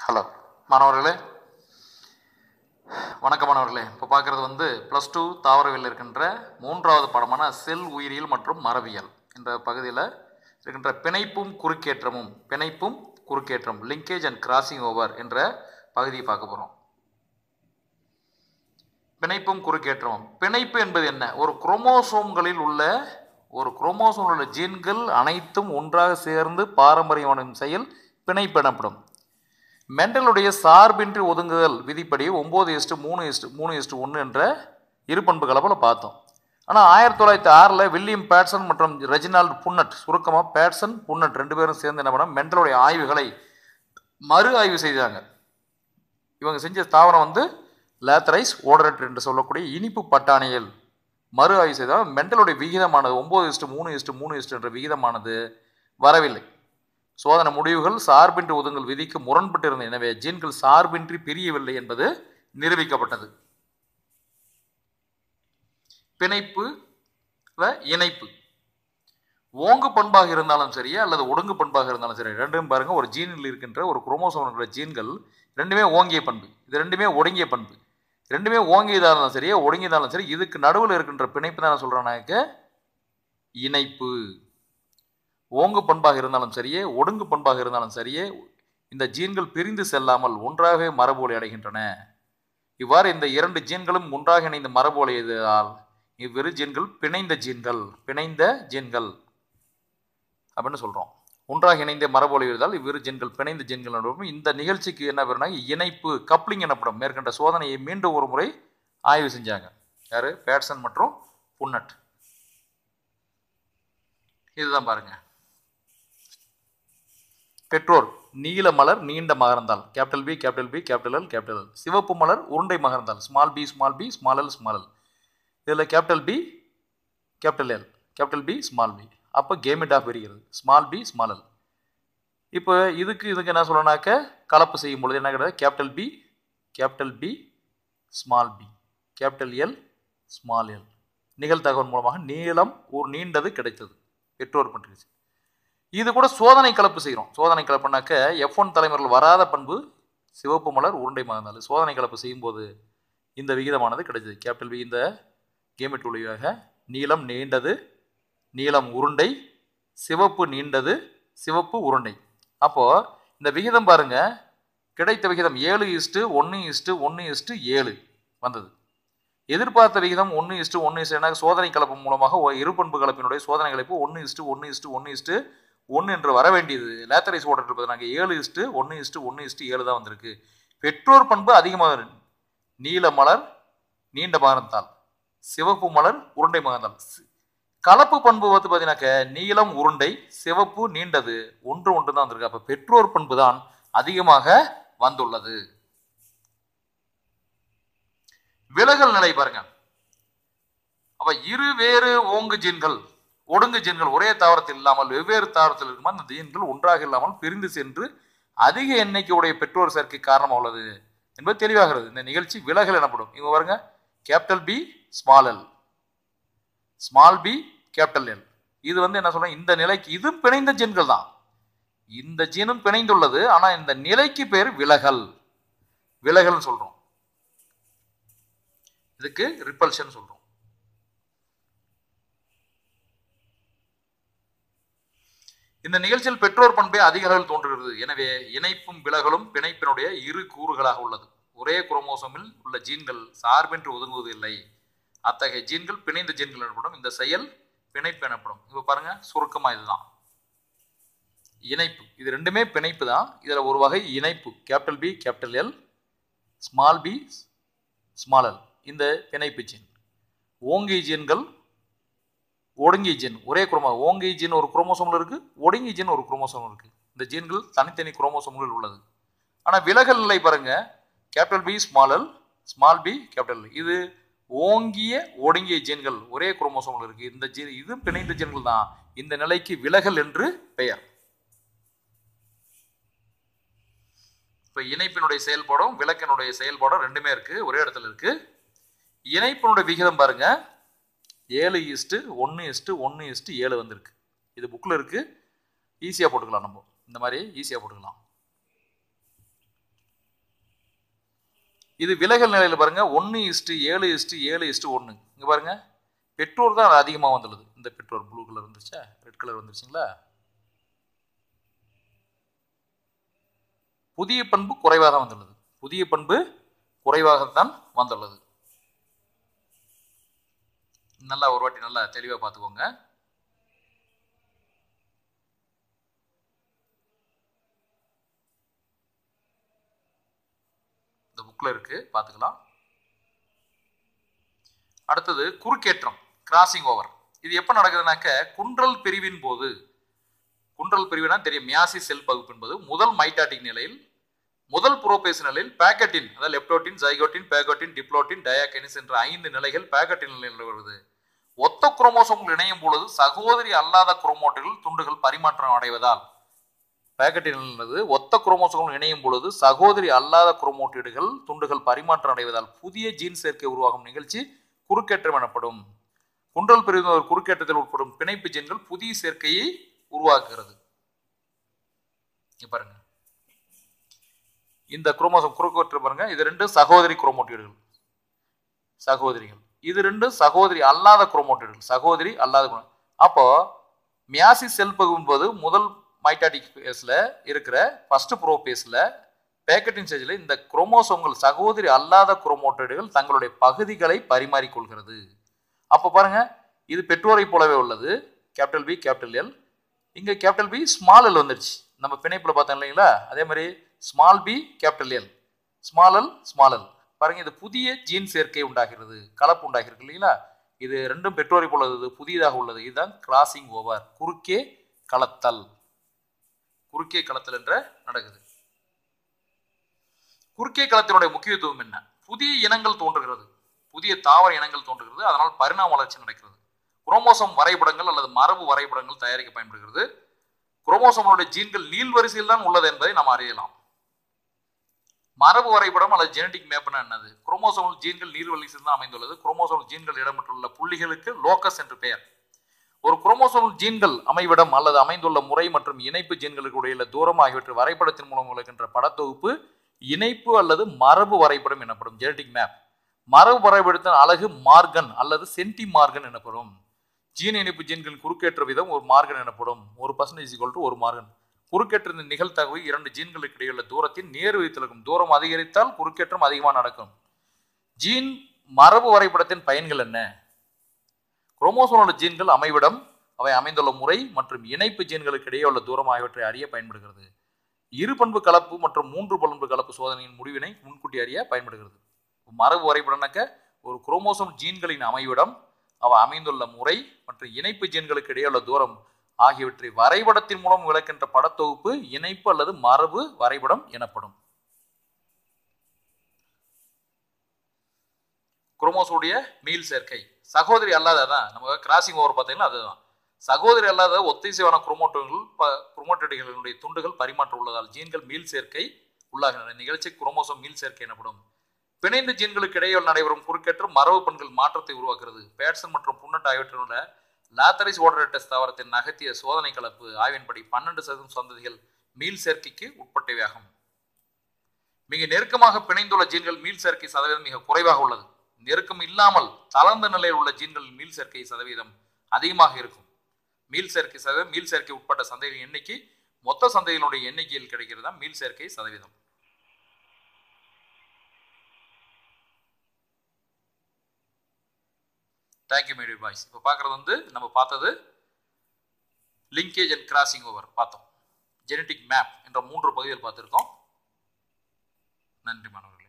hello மாணவர்களே வணக்கம் மாணவர்களே இப்போ பார்க்குறது வந்து ப்ளஸ் டூ தாவரவியல் இருக்கின்ற மூன்றாவது பாடமான செல் உயிரியல் மற்றும் மரபியல் என்ற பகுதியில் இருக்கின்ற பிணைப்பும் குறுக்கேற்றமும் பிணைப்பும் குறுக்கேற்றம் லிங்கேஜ் அண்ட் கிராசிங் ஓவர் என்ற பகுதியை பார்க்க போகிறோம் பிணைப்பும் குறுக்கேற்றமும் பிணைப்பு என்பது என்ன ஒரு குரோமோசோம்களில் உள்ள ஒரு குரோமோசோமில் உள்ள ஜீன்கள் அனைத்தும் ஒன்றாக சேர்ந்து பாரம்பரியம் செயல் பிணைப்பு எனப்படும் மெண்டலுடைய சார்பின்றி ஒதுங்குதல் விதிப்படி ஒம்பது இஸ்டு மூணு இஸ்டு மூணு இஸ்டு ஒன்று என்ற இரு பண்பு கலப்பில் பார்த்தோம் ஆனால் ஆயிரத்தி தொள்ளாயிரத்தி ஆறில் வில்லியம் பேட்சன் மற்றும் ரெஜினால்டு புன்னட் சுருக்கமாக பேட்சன் புன்னட் ரெண்டு பேரும் சேர்ந்து என்ன பண்ண மெண்டலுடைய ஆய்வுகளை மறு ஆய்வு செய்தாங்க இவங்க செஞ்ச தாவரம் வந்து லேத்தரைஸ் ஓடரட் என்று சொல்லக்கூடிய இனிப்பு பட்டாணியல் மறு ஆய்வு செய்தால் மெண்டலுடைய விகிதமானது ஒம்பது இஸ்டு மூணு இஸ்டு மூணு இஸ்டு என்ற விகிதமானது வரவில்லை சோதனை முடிவுகள் சார்பின்றி ஒதுங்கல் விதிக்கு முரண்பட்டிருந்த எனவே ஜீன்கள் சார்பின்றி பிரியவில்லை என்பது நிரூபிக்கப்பட்டது பிணைப்பு இணைப்பு ஓங்கு பண்பாக இருந்தாலும் சரி அல்லது ஒடுங்கு பண்பாக இருந்தாலும் சரி ரெண்டும் பாருங்க ஒரு ஜீனில் இருக்கின்ற ஒரு குரோமோசோம் இருக்கிற ஜீன்கள் ரெண்டுமே ஓங்கிய பண்பு இது ரெண்டுமே ஒடுங்கிய பண்பு ரெண்டுமே ஓங்கியதாலும் சரி ஒடுங்கியதாலும் சரி இதுக்கு நடுவில் இருக்கின்ற பிணைப்பு தான் சொல்கிறானாக்க இணைப்பு ஓங்கு பண்பாக இருந்தாலும் சரியே ஒடுங்கு பண்பாக இருந்தாலும் சரியே இந்த ஜீன்கள் பிரிந்து செல்லாமல் ஒன்றாகவே மரபுவலை அடைகின்றன இவ்வாறு இந்த இரண்டு ஜீன்களும் ஒன்றாக இணைந்த மரபுவலை எதிரால் இவ்விரு ஜீன்கள் பிணைந்த ஜீன்கள் பிணைந்த ஜீன்கள் அப்படின்னு சொல்கிறோம் ஒன்றாக இணைந்த மரபொலி இருந்தால் இவ்விரு ஜென்கள் பிணைந்த ஜென்கள் நடுவும் இந்த நிகழ்ச்சிக்கு என்ன பேருனா இணைப்பு கப்ளிங் எனப்படும் மேற்கண்ட சோதனையை மீண்டும் ஒரு முறை ஆய்வு செஞ்சாங்க யாரு பேட்சன் மற்றும் புன்னட் இதுதான் பாருங்க பெற்றோர் நீல மலர் நீண்ட மகர்ந்தால் capital P capital P capital L capital L சிவப்பு மலர் உருண்டை மகர்ந்தால் small p small p small l small l இதில் capital P capital L capital P small p அப்போ கேமிட்டாக பெறுகிறது ஸ்மால் பி ஸ்மால் எல் இப்போ இதுக்கு இதுக்கு என்ன சொல்லணாக்க கலப்பு செய்யும் பொழுது என்ன கிடையாது capital P capital P small p capital L small l நிகழ்தகவல் மூலமாக நீளம் ஒரு நீண்டது கிடைத்தது பெற்றோர் பண்ணிருச்சு இது கூட சோதனை கலப்பு செய்கிறோம் சோதனை கலப்புனாக்க எஃப் ஒன் தலைமுறையில் வராத பண்பு சிவப்பு மலர் உருண்டை மகந்தால் சோதனை கலப்பு செய்யும்போது இந்த விகிதமானது கிடைச்சது கேபிட்டல் பி இந்த கேமெட் வழியாக நீளம் நீண்டது நீளம் உருண்டை சிவப்பு நீண்டது சிவப்பு உருண்டை அப்போது இந்த விகிதம் பாருங்க கிடைத்த விகிதம் ஏழு இஸ்ட்டு ஒன்று இஸ்ட்டு ஒன்று இஸ்ட்டு ஏழு வந்தது எதிர்பார்த்த விகிதம் ஒன்று இஸ்ட்டு ஒன்று இஸ்ட்டு என்ன சோதனை கலப்பு மூலமாக இருபண்பு கலப்பினுடைய சோதனை கலப்பு ஒன்று இஸ்ட்டு ஒன்று இஸ்ட்டு ஒன்று இஸ்ட்டு ஒன்று என்று வர வேண்டியது லேத்தரைஸ் ஓடர் இருப்பது நாங்கள் ஏழு இஸ்ட்டு ஒன்று இஸ்ட்டு ஒன்று இஸ்ட்டு ஏழு தான் வந்திருக்கு பெற்றோர் பண்பு அதிகமாக நீல மலர் நீண்ட மகரந்தால் சிவப்பு மலர் உருண்டை மகந்தால் கலப்பு பண்பு வந்து பார்த்தீங்கன்னாக்க நீளம் உருண்டை சிவப்பு நீண்டது ஒன்று ஒன்று தான் வந்திருக்கு அப்போ பெற்றோர் பண்பு தான் அதிகமாக வந்துள்ளது விலகல் நிலை பாருங்க அப்ப இரு வேறு ஓங்கு ஜீன்கள் ஒடுங்கு ஜீன்கள் ஒரே தாவரத்தில் இல்லாமல் வெவ்வேறு தாவரத்தில் இருக்குமா அந்த ஜீன்கள் ஒன்றாக இல்லாமல் பிரிந்து சென்று அதிக எண்ணிக்கையுடைய பெற்றோர் சேர்க்கை காரணமாக உள்ளது என்பது தெளிவாகிறது இந்த நிகழ்ச்சி விலகல் எனப்படும் இவங்க பாருங்க capital P small l small p capital L இது வந்து என்ன சொல்றேன் இந்த நிலைக்கு இதுவும் பிணைந்த ஜீன்கள் தான் இந்த ஜீனும் பிணைந்துள்ளது ஆனால் இந்த நிலைக்கு பேர் விலகல் விலகல்னு சொல்றோம் இதுக்கு ரிப்பல்ஷன் சொல்றோம் இந்த நிகழ்ச்சியில் பெற்றோர் பண்பே அதிக அளவில் தோன்றுகிறது எனவே இணைப்பும் விலகலும் பிணைப்பினுடைய இரு கூறுகளாக உள்ளது ஒரே குரோமோசோமில் உள்ள ஜீன்கள் சார்பின்றி ஒதுங்குவதில்லை அத்தகைய ஜீன்கள் பிணைந்த ஜீன்கள் எனப்படும் இந்த செயல் பிணைப்பு எனப்படும் இப்போ பாருங்க சுருக்கமாக இதுதான் இணைப்பு இது ரெண்டுமே பிணைப்பு தான் இதில் ஒரு வகை இணைப்பு capital P capital L small p small l இந்த பிணைப்பு ஜீன் ஓங்கி ஜீன்கள் ஒடுங்கி ஜீன் ஒரே குரோமோ ஓங்கி ஜீன் ஒரு குரோமோசோமில் இருக்குது ஒடுங்கி ஜீன் ஒரு குரோமோசோம் இருக்குது இந்த ஜீன்கள் தனித்தனி குரோமோசோம்கள் உள்ளது ஆனால் விலகல் நிலை பாருங்க capital P small l small p capital இது ஓங்கிய ஒடுங்கிய ஜீன்கள் ஒரே குரோமோசோமில் இருக்கு இந்த ஜீன் இது பிணைந்த ஜீன்கள் தான் இந்த நிலைக்கு விலகல் என்று பெயர் இப்போ இணைப்பினுடைய செயல்பாடும் விளக்கினுடைய செயல்பாடும் ரெண்டுமே இருக்கு ஒரே இடத்துல இருக்கு இணைப்பினுடைய விகிதம் பாருங்க ஏழு ஈஸ்ட்டு ஒன்று இஸ்ட்டு ஒன்று இஸ்ட்டு ஏழு வந்திருக்கு இது புக்கில் இருக்கு ஈஸியாக போட்டுக்கலாம் நம்ம இந்த மாதிரி ஈஸியாக போட்டுக்கலாம் இது விலகல் நிலையில் பாருங்க ஒன்று இஸ்ட்டு ஏழு இஸ்ட்டு ஏழு இஸ்ட்டு ஒன்று இங்கே பாருங்க பெட்ரோல் தான் அதிகமாக வந்துள்ளது இந்த பெட்ரோல் ப்ளூ கலர் வந்துருச்சா ரெட் கலர் வந்துருச்சுங்களா புதிய பண்பு குறைவாக தான் வந்துள்ளது புதிய பண்பு குறைவாகத்தான் வந்துள்ளது நல்லா ஒரு வாட்டி நல்லா தெளிவாக பார்த்துக்கோங்க இந்த புக்கில் இருக்கு பார்த்துக்கலாம் அடுத்தது குறுக்கேற்றம் கிராசிங் ஓவர் இது எப்போ நடக்குதுனாக்க குன்றல் பிரிவின் போது குன்றல் பிரிவினா தெரியும் மியாசி செல் பகுப்பு என்பது முதல் மைட்டாட்டிக் நிலையில் முதல் புரோபேஸ் நிலையில் பேக்கட்டின் அதாவது லெப்டோட்டின் ஜைகோட்டின் பேகோட்டின் டிப்ளோட்டின் டயாகைனிஸ் என்ற ஐந்து நிலைகள் பேக்கட்டின் நிலையில் வருது ஒத்த குரோமோசோம்கள் இணையும் பொழுது சகோதரி அல்லாத குரோமோட்டுகள் துண்டுகள் பரிமாற்றம் அடைவதால் பேக்கட்டின் என்பது ஒத்த குரோமோசோம்கள் இணையும் பொழுது சகோதரி அல்லாத குரோமோட்டிடுகள் துண்டுகள் பரிமாற்றம் அடைவதால் புதிய ஜீன் சேர்க்கை உருவாகும் நிகழ்ச்சி குறுக்கேற்றம் எனப்படும் குன்றல் பிரிவு ஒரு குறுக்கேற்றத்தில் உட்படும் பிணைப்பு ஜீன்கள் புதிய சேர்க்கையை உருவாக்குகிறது இங்க பாருங்க இந்த குரோமோசோம் குறுக்கேற்றம் பாருங்க இது ரெண்டு சகோதரி குரோமோட்டிடுகள் சகோதரிகள் இது ரெண்டு சகோதரி அல்லாத குரோமோட்டிடுகள் சகோதரி அல்லாத குரோ- அப்போ மியாசி செல் பகும்போது முதல் மைட்டாட்டிக் பேஸில் இருக்கிற ஃபர்ஸ்ட் ப்ரோ பேஸில் பேக்கெட்டின் ஸ்டேஜில் இந்த குரோமோசோம்கள் சகோதரி அல்லாத குரோமோட்டிடுகள் தங்களுடைய பகுதிகளை பரிமாறிக்கொள்கிறது அப்போ பாருங்க இது பெற்றோரை போலவே உள்ளது கேபிட்டல் பி கேபிட்டல் எல் இங்கே கேபிட்டல் பி ஸ்மால் எல் வந்துருச்சு நம்ம பிணைப்பில் பார்த்தோம் இல்லைங்களா அதே மாதிரி small p capital L small l small l பாருங்க இது புதிய ஜீன் சேர்க்கை உண்டாகிறது கலப்பு உண்டாகிறது இல்லைங்களா இது ரெண்டும் பெற்றோரை போல உள்ளது புதியதாக உள்ளது இதுதான் கிராசிங் ஓவர் குறுக்கே கலத்தல் குறுக்கே களத்தல் என்ற நடக்குது குறுக்கே களத்தினுடைய முக்கியத்துவம் என்ன புதிய இனங்கள் தோன்றுகிறது புதிய தாவர இனங்கள் தோன்றுகிறது அதனால் பரிணாம வளர்ச்சி நடக்கிறது குரோமோசோம் வரைபடங்கள் அல்லது மரபு வரைபடங்கள் தயாரிக்க பயன்படுகிறது குரோமோசோம்களுடைய ஜீன்கள் நீள் வரிசையில் தான் உள்ளது என்பதை நாம் அறியலாம் மரபு வரைபடம் அல்லது ஜெனடிக் மேப்னா என்னது குரோமோசோமல் ஜீன்கள் நீர் வரிசையில் தான் அமைந்துள்ளது குரோமோசோமல் ஜீன்கள் இடம்பெற்றுள்ள புள்ளிகளுக்கு லோக்கஸ் என்று பெயர் ஒரு குரோமோசோமல் ஜீன்கள் அமைவிடம் அல்லது அமைந்துள்ள முறை மற்றும் இணைப்பு ஜீன்களுக்கு இடையில தூரம் ஆகியவற்றை வரைபடத்தின் மூலம் விளக்கின்ற படத்தொகுப்பு இணைப்பு அல்லது மரபு வரைபடம் எனப்படும் ஜெனடிக் மேப் மரபு வரைபடத்தின் அழகு மார்கன் அல்லது சென்டி மார்கன் எனப்படும் ஜீன் இணைப்பு ஜீன்களின் குறுக்கேற்ற விதம் ஒரு மார்கன் எனப்படும் ஒரு பர்சன்டேஜ் ஈக்குவல் ஒரு மார்கன் குறுக்கேற்றத்தின் நிகழ்தகவு இரண்டு ஜீன்களுக்கு இடையுள்ள தூரத்தின் நேர் விகிதத்தில் இருக்கும் தூரம் அதிகரித்தால் குறுக்கேற்றம் அதிகமாக நடக்கும் ஜீன் மரபு வரைபடத்தின் பயன்கள் என்ன குரோமோசோமோட ஜீன்கள் அமைவிடம் அவை அமைந்துள்ள முறை மற்றும் இணைப்பு ஜீன்களுக்கு இடையே உள்ள தூரம் ஆகியவற்றை அறிய பயன்படுகிறது இரு பண்பு கலப்பு மற்றும் மூன்று பண்பு கலப்பு சோதனையின் முடிவினை முன்கூட்டி அறிய பயன்படுகிறது மரபு வரைபடம்னாக்க ஒரு குரோமோசோம் ஜீன்களின் அமைவிடம் அவை அமைந்துள்ள முறை மற்றும் இணைப்பு ஜீன்களுக்கு இடையே உள்ள தூரம் ஆகியவற்றை வரைபடத்தின் மூலம் விளக்கின்ற படத்தொகுப்பு இணைப்பு அல்லது மரபு வரைபடம் எனப்படும் குரோமோசோடைய மீள் சேர்க்கை சகோதரி அல்லாததான் நம்ம கிராசிங் ஓவர் பார்த்தீங்கன்னா அதுதான் சகோதரி அல்லாத ஒத்திசைவான குரோமோட்டோன்கள் குரோமோட்டோடிகளுடைய துண்டுகள் பரிமாற்றம் உள்ளதால் ஜீன்கள் மீள் சேர்க்கை உள்ளாகின்றன நிகழ்ச்சி குரோமோசோம் மீள் சேர்க்கை எனப்படும் பிணைந்த ஜீன்களுக்கு இடையில் நடைபெறும் குறுக்கேற்றம் மரபு பண்கள் மாற்றத்தை உருவாக்குறது பேட்சன் மற்றும் புன்னட் ஆகியவற்றிலுள்ள லாத்தரிஸ் ஓடரேட்டஸ் தாவரத்தின் நகர்த்திய சோதனை கலப்பு ஆய்வின்படி பன்னெண்டு சதவீதம் சந்ததிகள் மீள் சேர்க்கைக்கு உட்பட்டவையாகும் மிக நெருக்கமாக பிணைந்துள்ள ஜீன்கள் மீள் சேர்க்கை சதவீதம் மிக குறைவாக உள்ளது நெருக்கம் இல்லாமல் தளர்ந்த நிலையில் உள்ள ஜீன்கள் மீள் சேர்க்கை சதவீதம் அதிகமாக இருக்கும் மீள் சேர்க்கை சதவீதம் மீள் சேர்க்கை உட்பட்ட சந்தைகளின் எண்ணிக்கை மொத்த சந்தைகளுடைய எண்ணிக்கையில் கிடைக்கிறது தான் மீள் சேர்க்கை சதவீதம் தேங்க்யூ மேடி பாய்ஸ் இப்போ பார்க்குறது வந்து நம்ம பார்த்தது லிங்கேஜ் அண்ட் கிராசிங் ஓவர் பார்த்தோம் ஜெனட்டிக் மேப் என்ற மூன்று பகுதிகள் பார்த்துருக்கோம் நன்றி மாணவர்கள்